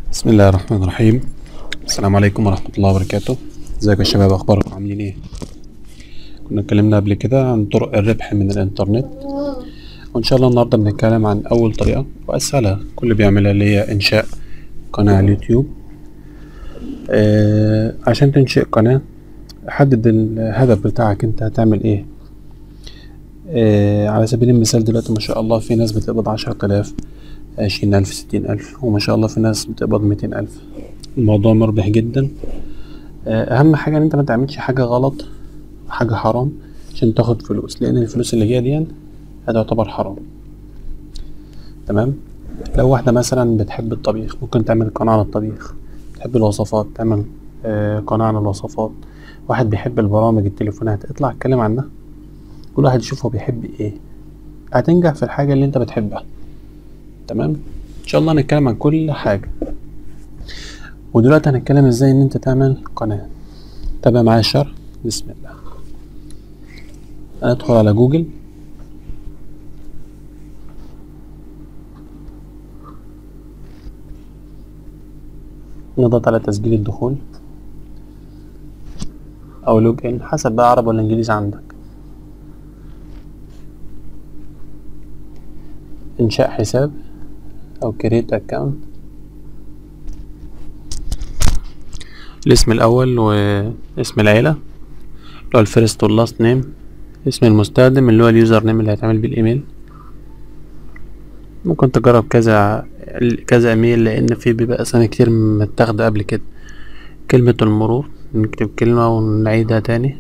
بسم الله الرحمن الرحيم السلام عليكم ورحمة الله وبركاته ازيكم يا شباب اخباركم عاملين ايه كنا اتكلمنا قبل كده عن طرق الربح من الانترنت وان شاء الله النهارده بنتكلم عن اول طريقة واسهلها كل بيعملها اللي هي انشاء قناة على اليوتيوب آه عشان تنشئ قناة حدد الهدف بتاعك انت هتعمل ايه آه على سبيل المثال دلوقتي ما شاء الله في ناس بتقبض عشرة آلاف عشرين ألف ستين ألف وما شاء الله في ناس بتقبض ميتين ألف الموضوع مربح جدا آه، أهم حاجة إن أنت ما تعملش حاجة غلط حاجة حرام عشان تاخد فلوس لأن الفلوس اللي جاية دي هتعتبر حرام تمام لو واحدة مثلا بتحب الطبيخ ممكن تعمل قناة عن الطبيخ بتحب الوصفات تعمل آه، قناة عن الوصفات واحد بيحب البرامج التليفونات اطلع اتكلم عنها كل واحد يشوف هو بيحب ايه هتنجح في الحاجة اللي انت بتحبها تمام ان شاء الله هنتكلم عن كل حاجة ودلوقتي هنتكلم ازاي ان انت تعمل قناة تابع معايا الشرح بسم الله ادخل على جوجل نضغط على تسجيل الدخول او لوج ان حسب بقى عربي ولا انجليزي عندك انشاء حساب او create account الاسم الاول واسم العيلة اللي هو الفيرست واللاست نيم اسم المستخدم اللي هو اليوزر نيم اللي هيتعمل بيه الايميل ممكن تجرب كذا كذا ايميل لان في بيبقى اسامي كتير متاخدة قبل كده كلمة المرور نكتب كلمة ونعيدها تاني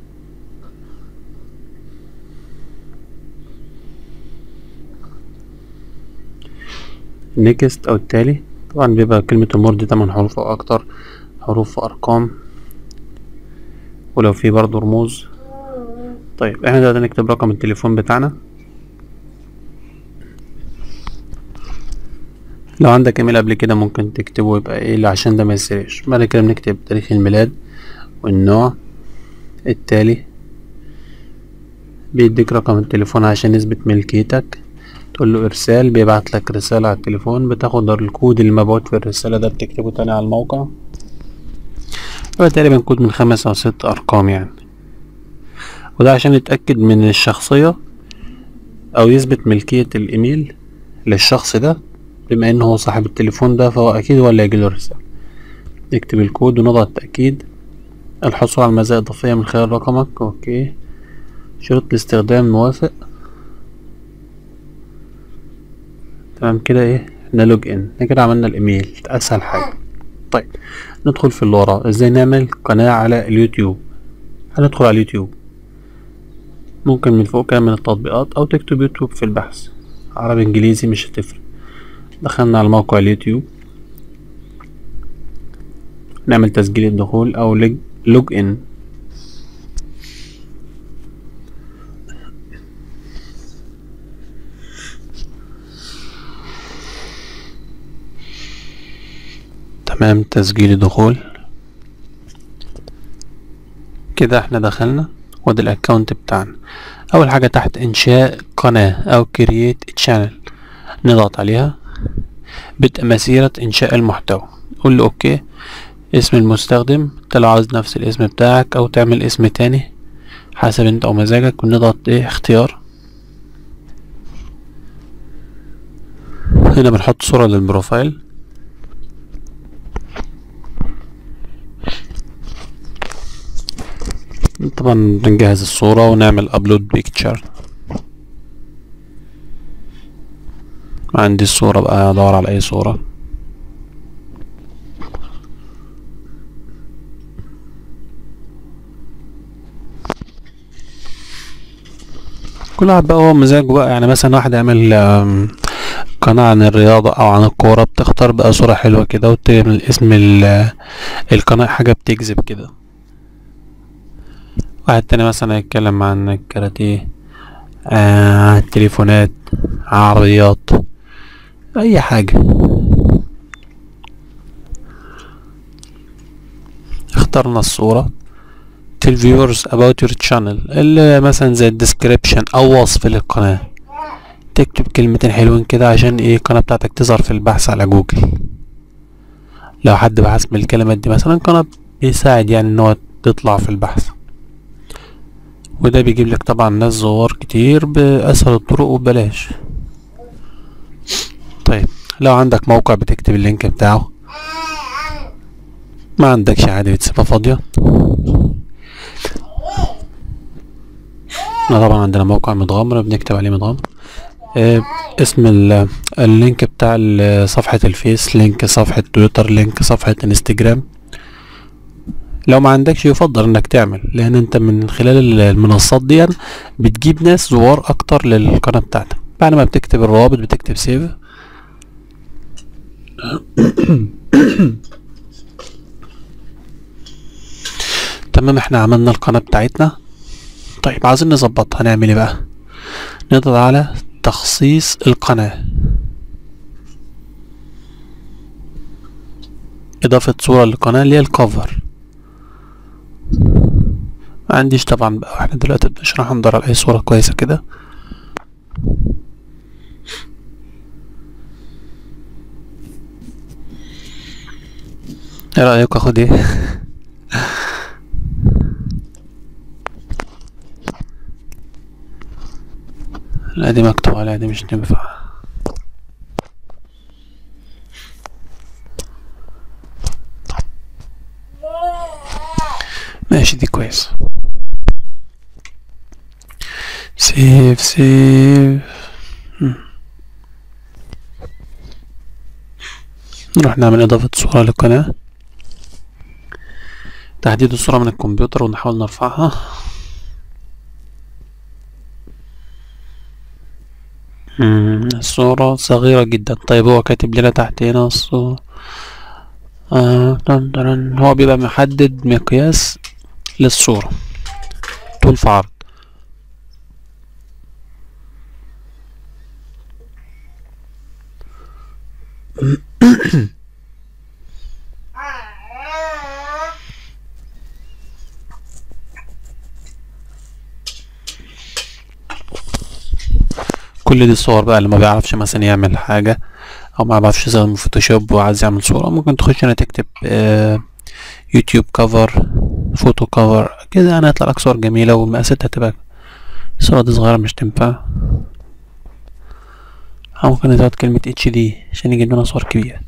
نيكست او التالي طبعا بيبقى كلمة المرور دي تمن حروف او اكتر حروف وارقام ولو في برضو رموز طيب احنا دلوقتي نكتب رقم التليفون بتاعنا لو عندك ايميل قبل كده ممكن تكتبه يبقى ايه عشان ده ما يسرقش بعد كده بنكتب تاريخ الميلاد والنوع التالي بيديك رقم التليفون عشان يثبت ملكيتك تقول له ارسال بيبعت لك رسالة على التليفون بتاخد الكود اللي مبعوت في الرسالة ده بتكتبه تاني على الموقع هو تقريبا كود من خمس او ست ارقام يعني وده عشان يتأكد من الشخصية او يثبت ملكية الايميل للشخص ده بما انه هو صاحب التليفون ده فهو اكيد هو اللي هيجيله الرسالة نكتب الكود ونضغط تأكيد الحصول على مزايا اضافية من خلال رقمك اوكي شروط الاستخدام موافق تمام كده ايه احنا لوج ان احنا كده عملنا الايميل اسهل حاجة طيب ندخل في اللي وراه ازاي نعمل قناة على اليوتيوب هندخل على اليوتيوب ممكن من فوق كده من التطبيقات او تكتب يوتيوب في البحث عربي انجليزي مش هتفرق دخلنا على موقع اليوتيوب نعمل تسجيل الدخول او لوج ان تمام تسجيل دخول كده احنا دخلنا وادي الاكونت بتاعنا اول حاجة تحت انشاء قناة او كرييت تشانل نضغط عليها بدء مسيرة انشاء المحتوى قول له اوكي اسم المستخدم انت لو عاوز نفس الاسم بتاعك او تعمل اسم تاني حسب انت او مزاجك ونضغط ايه اختيار هنا بنحط صورة للبروفايل طبعا بنجهز الصورة ونعمل ابلود بيكتشر عندي الصورة بقى ادور على اي صورة كل واحد بقى هو مزاجه بقى يعني مثلا واحد يعمل قناة عن الرياضة او عن الكورة بتختار بقى صورة حلوة كده وتعمل اسم القناة حاجة بتجذب كده واحد تاني مثلا يتكلم عن الكاراتيه آه عن التليفونات عربيات اي حاجة اخترنا الصورة tell viewers about your channel اللي مثلا زي الديسكريبشن او وصف للقناة تكتب كلمتين حلوين كده عشان ايه القناة بتاعتك تظهر في البحث على جوجل لو حد بحث بالكلمات دي مثلا قناة بيساعد يعني ان هو تطلع في البحث وده بيجيب لك طبعا ناس زوار كتير بأسهل الطرق وببلاش طيب لو عندك موقع بتكتب اللينك بتاعه ما عندكش عادي بتسيبها فاضية احنا طبعا عندنا موقع متغمر بنكتب عليه متغمر آه، اسم ال- اللينك بتاع ال- صفحة الفيس لينك صفحة تويتر لينك صفحة انستجرام لو ما عندكش يفضل انك تعمل لان انت من خلال المنصات دي بتجيب ناس زوار اكتر للقناة بتاعتك بعد ما بتكتب الروابط بتكتب سيف تمام احنا عملنا القناة بتاعتنا طيب عايزين نظبطها هنعمل ايه بقى نضغط على تخصيص القناة إضافة صورة للقناة اللي هي الكفر ما عنديش طبعا بقى واحنا دلوقتي بنشرح ندور على أي صورة كويسة كده ايه رأيك اخد ايه لا دي مكتوب عليها دي مش تنفع ماشي دي كويس سيف سيف مم. نروح نعمل إضافة صورة للقناة تحديد الصورة من الكمبيوتر ونحاول نرفعها مم، الصورة صغيرة جدا طيب هو كاتب لنا تحت هنا الصورة آه دن دن. هو بيبقى محدد مقياس للصورة طول في عرض كل دي الصور بقى اللي ما بيعرفش مثلا يعمل حاجة او ما بيعرفش يستخدم فوتوشوب وعايز يعمل صورة ممكن تخش هنا تكتب آه يوتيوب كفر فوتو كفر كده انا هيطلع لك صور جميلة ومقاساتها تبقى الصورة دي صغيرة مش تنفع او ممكن نزود كلمة اتش دي عشان يجيب لنا صور كبيرة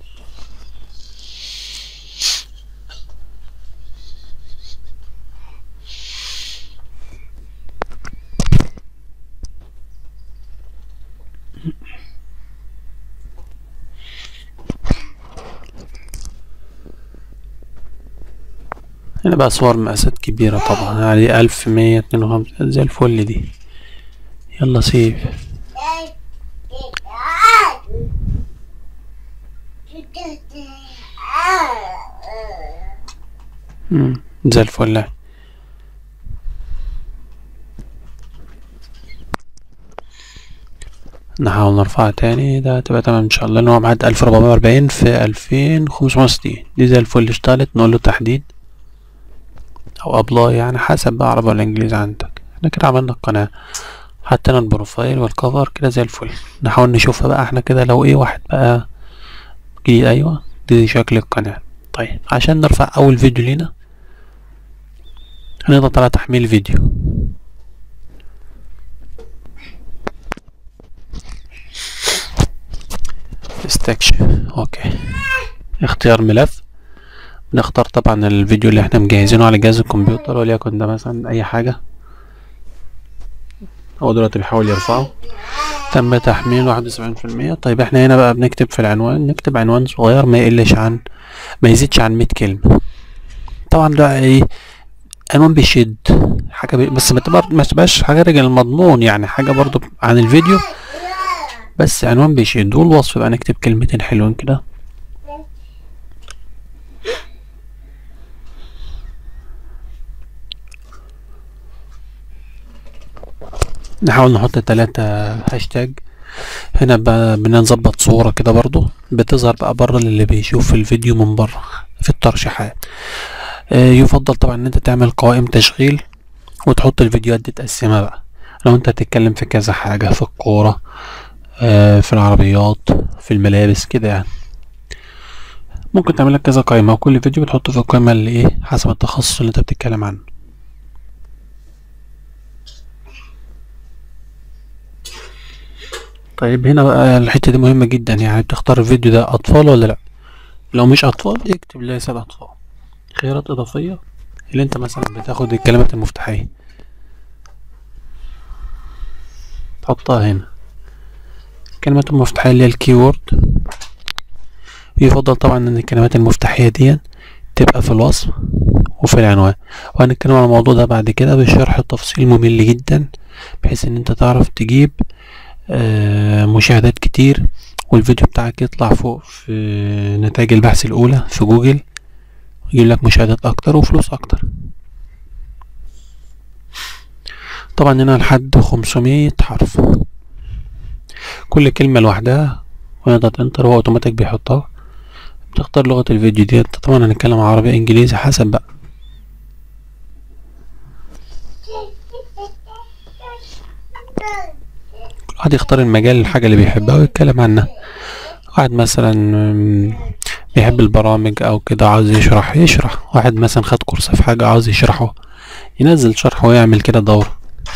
هنا بقى صور مقاسات كبيرة طبعا يعني ألف مية اتنين وخمسين زي الفل دي يلا سيف مم، زي الفل نحاول نرفعها تاني ده تبقى تمام ان شاء الله لان هو معاد ألف ربعمية وأربعين في ألفين خمسمية وستين دي زي الفل اشتغلت نقول له تحديد او ابلاي يعني حسب بقى عربي ولا انجليزي عندك احنا كده عملنا القناة حطينا البروفايل والكفر كده زي الفل نحاول نشوفها بقى احنا كده لو ايه واحد بقى جديد ايوه دي شكل القناة طيب عشان نرفع اول فيديو لينا هنضغط على تحميل فيديو استكشف اوكي اختيار ملف نختار طبعا الفيديو اللي احنا مجهزينه على جهاز الكمبيوتر وليكن ده مثلا اي حاجة هو دلوقتي بيحاول يرفعه تم تحميل واحد وسبعين في المية طيب احنا هنا بقى بنكتب في العنوان نكتب عنوان صغير ما يقلش عن ما يزيدش عن مية كلمة طبعا ده ايه عنوان بيشد حاجة بي... بس ما تبقى ما تبقاش حاجة رجل المضمون يعني حاجة برضو عن الفيديو بس عنوان بيشد والوصف بقى نكتب كلمتين حلوين كده نحاول نحط تلاتة هاشتاج هنا بقى بنظبط صورة كده برضو بتظهر بقى بره للي بيشوف الفيديو من بره في الترشيحات آه يفضل طبعا ان انت تعمل قوائم تشغيل وتحط الفيديوهات دي تقسمها بقى لو انت هتتكلم في كذا حاجة في الكورة آه في العربيات في الملابس كده يعني ممكن تعمل لك كذا قائمة وكل فيديو بتحطه في القائمة اللي ايه حسب التخصص اللي انت بتتكلم عنه طيب هنا بقى الحتة دي مهمة جدا يعني بتختار الفيديو ده أطفال ولا لأ لو مش أطفال اكتب ليس أطفال خيارات إضافية اللي انت مثلا بتاخد الكلمات المفتاحية تحطها هنا الكلمات المفتاحية اللي هي الكيورد يفضل طبعا ان الكلمات المفتاحية دي تبقى في الوصف وفي العنوان وهنتكلم عن الموضوع ده بعد كده بشرح التفصيل ممل جدا بحيث ان انت تعرف تجيب آه مشاهدات كتير والفيديو بتاعك يطلع فوق في نتائج البحث الاولى في جوجل يجيب لك مشاهدات اكتر وفلوس اكتر طبعا هنا لحد خمسمية حرف كل كلمة لوحدها ونضغط انتر وهو اوتوماتيك بيحطها بتختار لغة الفيديو ديت طبعا هنتكلم عربي انجليزي حسب بقى كل واحد يختار المجال الحاجة اللي بيحبها ويتكلم عنها واحد مثلا بيحب البرامج او كده عاوز يشرح يشرح واحد مثلا خد كورس في حاجة عاوز يشرحه ينزل شرح ويعمل كده دورة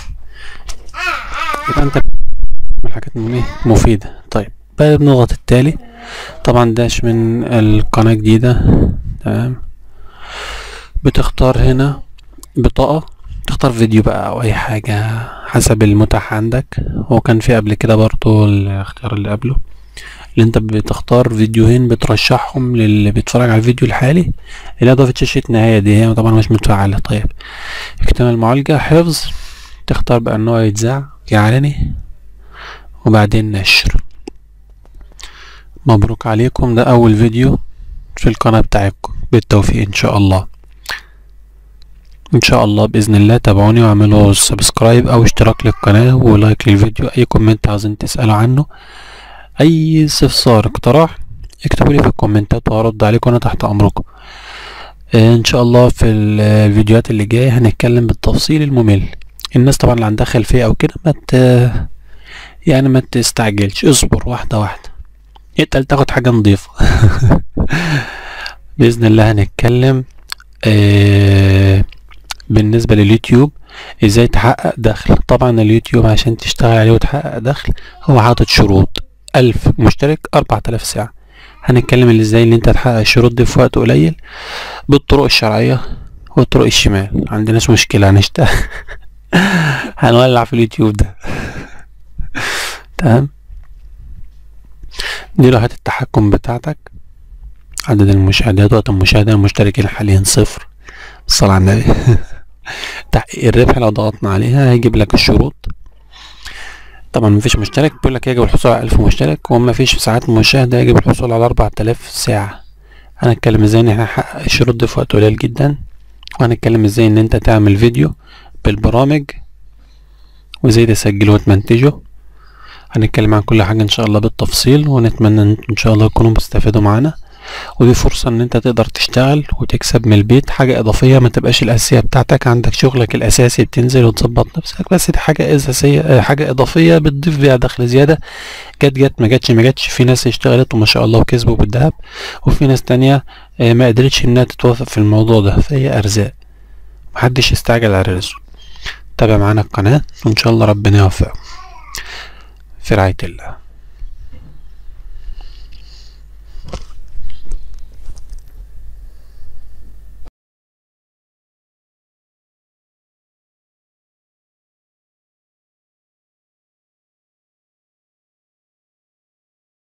يبقى انت الحاجات مفيدة طيب بقى بنضغط التالي طبعا داش من القناة جديدة تمام بتختار هنا بطاقة تختار فيديو بقى او اي حاجة حسب المتاح عندك هو كان في قبل كده برضو الاختيار اللي قبله اللي انت بتختار فيديوهين بترشحهم للي بيتفرج على الفيديو الحالي اللي اضافة شاشة نهاية دي هي طبعا مش متفعلة طيب اكتمال المعالجة حفظ تختار بقى ان هو يتذاع يعلني وبعدين نشر مبروك عليكم ده اول فيديو في القناة بتاعتكم بالتوفيق ان شاء الله ان شاء الله باذن الله تابعوني واعملوا سبسكرايب او اشتراك للقناة ولايك للفيديو اي كومنت عاوزين تسألوا عنه اي استفسار اقتراح اكتبوا لي في الكومنتات وهرد عليكم انا تحت امركم ان شاء الله في الفيديوهات اللي جايه هنتكلم بالتفصيل الممل الناس طبعا اللي عندها خلفيه او كده ما يعني ما تستعجلش اصبر واحده واحده اتقل تاخد حاجه نظيفه باذن الله هنتكلم آه بالنسبه لليوتيوب ازاي تحقق دخل طبعا اليوتيوب عشان تشتغل عليه وتحقق دخل هو حاطط شروط ألف مشترك أربعة آلاف ساعة هنتكلم ازاي ان انت تحقق الشروط دي في وقت قليل بالطرق الشرعية والطرق الشمال عندناش مشكلة هنشتغل هنولع في اليوتيوب ده تمام دي لوحة التحكم بتاعتك عدد المشاهدات وقت المشاهدة المشتركين حاليا صفر الصلاة على النبي تحقيق الربح لو ضغطنا عليها هيجيب لك الشروط طبعا مفيش مشترك بيقول لك يجب الحصول على ألف مشترك وما فيش ساعات مشاهدة يجب الحصول على أربعة آلاف ساعة هنتكلم ازاي ان احنا نحقق الشروط دي في وقت قليل جدا وهنتكلم ازاي ان انت تعمل فيديو بالبرامج وازاي تسجله وتمنتجه هنتكلم عن كل حاجة ان شاء الله بالتفصيل ونتمنى ان ان شاء الله تكونوا بتستفادوا معانا ودي فرصة ان انت تقدر تشتغل وتكسب من البيت حاجة اضافية ما تبقاش الاساسية بتاعتك عندك شغلك الاساسي بتنزل وتظبط نفسك بس دي حاجة اساسية حاجة اضافية بتضيف بيها دخل زيادة جت جت ما جتش ما جتش في ناس اشتغلت وما شاء الله وكسبوا بالذهب وفي ناس تانية ما قدرتش انها تتوافق في الموضوع ده فهي ارزاق محدش يستعجل على رزقه تابع معانا القناة وان شاء الله ربنا يوفقك في رعاية الله